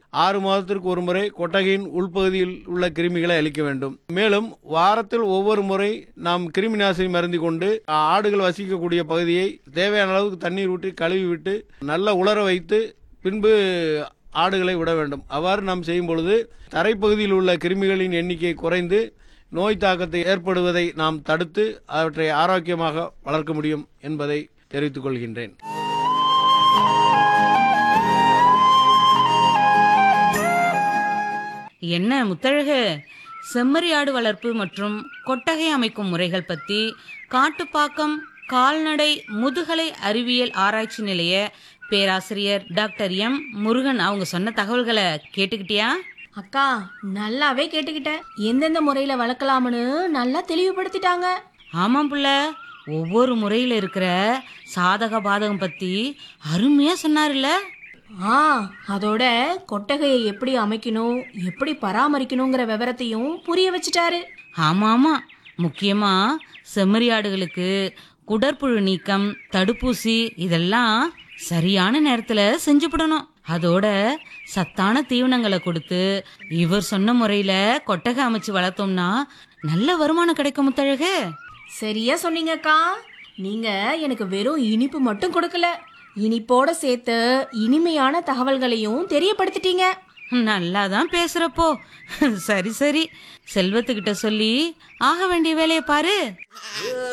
ஆறு மாதத்திற்கு ஒரு முறை கொட்டகையின் உள்பகுதியில் உள்ள கிருமிகளை அழிக்க வேண்டும் மேலும் வாரத்தில் ஒவ்வொரு முறை நாம் கிருமி நாசினி மருந்தி கொண்டு ஆடுகள் வசிக்கக்கூடிய பகுதியை தேவையான அளவுக்கு தண்ணீர் ஊற்றி கழுவி விட்டு நல்ல உலர வைத்து பின்பு ஆடுகளை விட வேண்டும் அவ்வாறு நாம் செய்யும் பொழுது தரைப்பகுதியில் உள்ள கிருமிகளின் எண்ணிக்கை குறைந்து நோய் தாக்கத்தை ஏற்படுவதை நாம் தடுத்து அவற்றை ஆரோக்கியமாக வளர்க்க முடியும் என்பதை தெரிவித்துக் கொள்கின்றேன் என்ன முத்தழகு செம்மறி ஆடு வளர்ப்பு மற்றும் கொட்டகை அமைக்கும் முறைகள் பத்தி காட்டுப்பாக்கம் கால்நடை முதுகலை அறிவியல் ஆராய்ச்சி நிலைய பேராசிரியர் டாக்டர் எம் முருகன் அவங்க சொன்ன தகவல்களை கேட்டுக்கிட்டியா அக்கா நல்லாவே கேட்டுக்கிட்டேன் எந்தெந்த முறையில வளர்க்கலாம்னு நல்லா தெளிவுபடுத்திட்டாங்க ஆமாம் புள்ள ஒவ்வொரு முறையில இருக்கிற சாதக பாதகம் பத்தி அருமையா சொன்னார்ல ஆ அதோட கொட்டகையை எப்படி அமைக்கணும் எப்படி பராமரிக்கணுங்கிற விவரத்தையும் புரிய வச்சுட்டாரு ஆமா ஆமா முக்கியமா செம்மறி ஆடுகளுக்கு குடற்புழு நீக்கம் தடுப்பூசி இதெல்லாம் சரியான நேரத்துல செஞ்சுவிடணும் அதோட சத்தான தீவனங்களை கொடுத்து இவர் சொன்ன முறையில கொட்டகை அமைச்சு வளர்த்தோம்னா நல்ல வருமானம் கிடைக்கும் முத்தழகு சரியா சொன்னீங்கக்கா நீங்க எனக்கு வெறும் இனிப்பு மட்டும் கொடுக்கல இனிப்போட சேர்த்து இனிமையான தகவல்களையும் தெரியப்படுத்திட்டீங்க நல்லா தான் பேசுறப்போ சரி சரி செல்வத்துக்கிட்ட சொல்லி ஆக வேண்டிய வேலையை பாரு